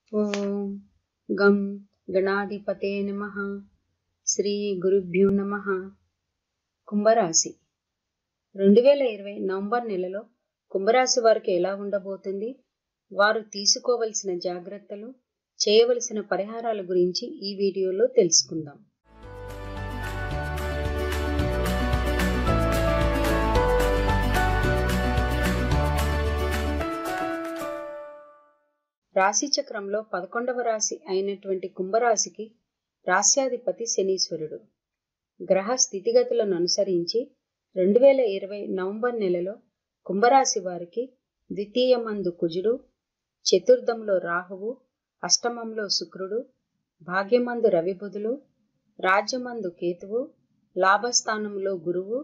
ఓం గం గణాధిపతే నమ శ్రీ గురుభ్యో నమ కుంభరాశి రెండు వేల ఇరవై నవంబర్ నెలలో కుంభరాశి వారికి ఎలా ఉండబోతుంది వారు తీసుకోవలసిన జాగ్రత్తలు చేయవలసిన పరిహారాల గురించి ఈ వీడియోలో తెలుసుకుందాం రాశి చక్రంలో పదకొండవ రాశి అయినటువంటి కుంభరాశికి రాశ్యాధిపతి శనీశ్వరుడు గ్రహ స్థితిగతులను అనుసరించి రెండు వేల ఇరవై నవంబర్ నెలలో కుంభరాశి వారికి ద్వితీయమందు కుజుడు చతుర్థంలో రాహువు అష్టమంలో శుక్రుడు భాగ్యమందు రవిబుధులు రాజ్యమందు కేతువు లాభస్థానంలో గురువు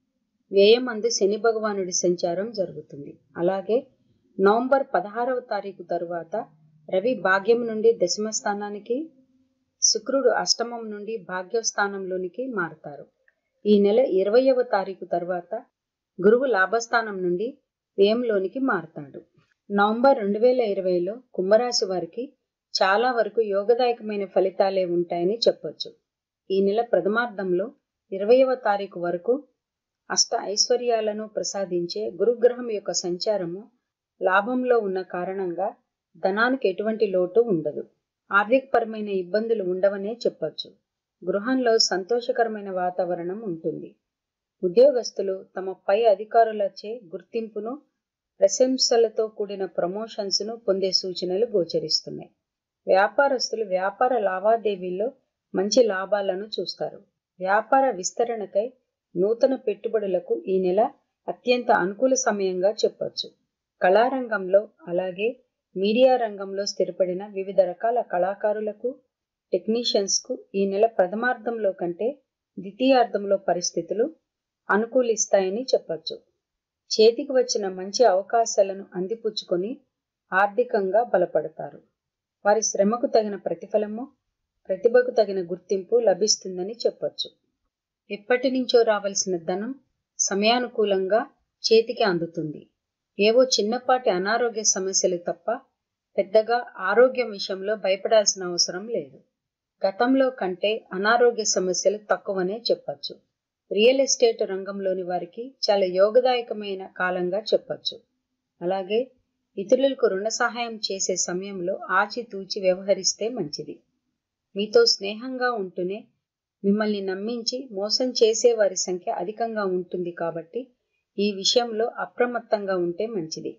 వ్యయమందు శని భగవానుడి సంచారం జరుగుతుంది అలాగే నవంబర్ పదహారవ తారీఖు తరువాత రవి భాగ్యం నుండి దశమ స్థానానికి శుక్రుడు అష్టమం నుండి భాగ్యస్థానంలోనికి మారుతారు ఈ నెల ఇరవయవ తారీఖు తర్వాత గురువు లాభస్థానం నుండి వ్యయంలోనికి మారుతాడు నవంబర్ రెండు వేల ఇరవైలో కుంభరాశి వారికి చాలా వరకు యోగదాయకమైన ఫలితాలే ఉంటాయని చెప్పొచ్చు ఈ నెల ప్రథమార్థంలో ఇరవయవ తారీఖు వరకు అష్ట ఐశ్వర్యాలను ప్రసాదించే గురుగ్రహం యొక్క సంచారము లాభంలో ఉన్న కారణంగా ధనానికి ఎటువంటి లోటు ఉండదు ఆర్థికపరమైన ఇబ్బందులు ఉండవనే చెప్పొచ్చు గృహంలో సంతోషకరమైన వాతావరణం ఉంటుంది ఉద్యోగస్తులు తమ పై అధికారులచే గుర్తింపును ప్రశంసలతో కూడిన ప్రమోషన్స్ను పొందే సూచనలు గోచరిస్తున్నాయి వ్యాపారస్తులు వ్యాపార లావాదేవీల్లో మంచి లాభాలను చూస్తారు వ్యాపార విస్తరణకై నూతన పెట్టుబడులకు ఈ నెల అత్యంత అనుకూల సమయంగా చెప్పొచ్చు కళారంగంలో అలాగే మీడియా రంగంలో స్థిరపడిన వివిధ రకాల కళాకారులకు టెక్నీషియన్స్కు ఈ నెల ప్రథమార్థంలో కంటే ద్వితీయార్థంలో పరిస్థితులు అనుకూలిస్తాయని చెప్పచ్చు చేతికి వచ్చిన మంచి అవకాశాలను అందిపుచ్చుకొని ఆర్థికంగా బలపడతారు వారి శ్రమకు తగిన ప్రతిఫలము ప్రతిభకు తగిన గుర్తింపు లభిస్తుందని చెప్పొచ్చు ఎప్పటి నుంచో రావలసిన ధనం సమయానుకూలంగా చేతికి అందుతుంది ఏవో చిన్నపాటి అనారోగ్య సమస్యలు తప్ప పెద్దగా ఆరోగ్యం విషయంలో భయపడాల్సిన అవసరం లేదు గతంలో కంటే అనారోగ్య సమస్యలు తక్కువనే చెప్పచ్చు రియల్ ఎస్టేట్ రంగంలోని వారికి చాలా యోగదాయకమైన కాలంగా చెప్పచ్చు అలాగే ఇతరులకు రుణ సహాయం చేసే సమయంలో ఆచితూచి వ్యవహరిస్తే మంచిది మీతో స్నేహంగా ఉంటూనే మిమ్మల్ని నమ్మించి మోసం చేసే వారి సంఖ్య అధికంగా ఉంటుంది కాబట్టి ఈ విషయంలో అప్రమత్తంగా ఉంటే మంచిది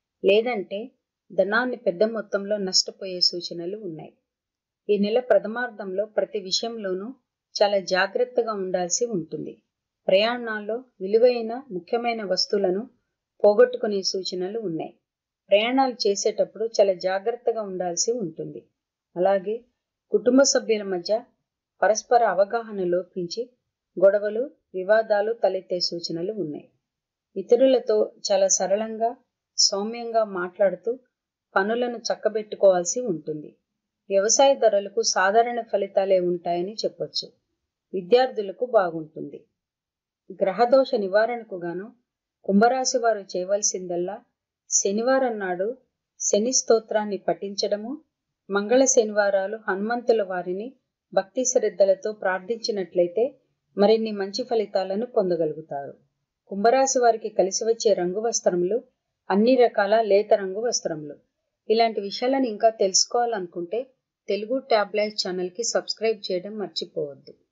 లేదంటే ధనాన్ని పెద్ద మొత్తంలో నష్టపోయే సూచనలు ఉన్నాయి ఈ నెల ప్రథమార్థంలో ప్రతి విషయంలోనూ చాలా జాగ్రత్తగా ఉండాల్సి ఉంటుంది ప్రయాణాల్లో విలువైన ముఖ్యమైన వస్తువులను పోగొట్టుకునే సూచనలు ఉన్నాయి ప్రయాణాలు చేసేటప్పుడు చాలా జాగ్రత్తగా ఉండాల్సి ఉంటుంది అలాగే కుటుంబ సభ్యుల మధ్య పరస్పర అవగాహన లోపించి గొడవలు వివాదాలు తలెత్తే సూచనలు ఉన్నాయి ఇతరులతో చాలా సరళంగా సౌమ్యంగా మాట్లాడుతూ పనులను చక్కబెట్టుకోవాల్సి ఉంటుంది వ్యవసాయ ధరలకు సాధారణ ఫలితాలే ఉంటాయని చెప్పొచ్చు విద్యార్థులకు బాగుంటుంది గ్రహదోష నివారణకు గాను కుంభరాశి వారు చేయవలసిందల్లా శనివారం నాడు శని స్తోత్రాన్ని పఠించడము మంగళ శనివారాలు హనుమంతుల వారిని భక్తి శ్రద్ధలతో ప్రార్థించినట్లయితే మరిన్ని మంచి ఫలితాలను పొందగలుగుతారు కుంభరాశి వారికి కలిసి వచ్చే రంగు వస్త్రములు అన్ని రకాల లేత రంగు వస్త్రములు ఇలాంటి విషయాలను ఇంకా తెలుసుకోవాలనుకుంటే తెలుగు ట్యాబ్లెట్ ఛానల్కి సబ్స్క్రైబ్ చేయడం మర్చిపోవద్దు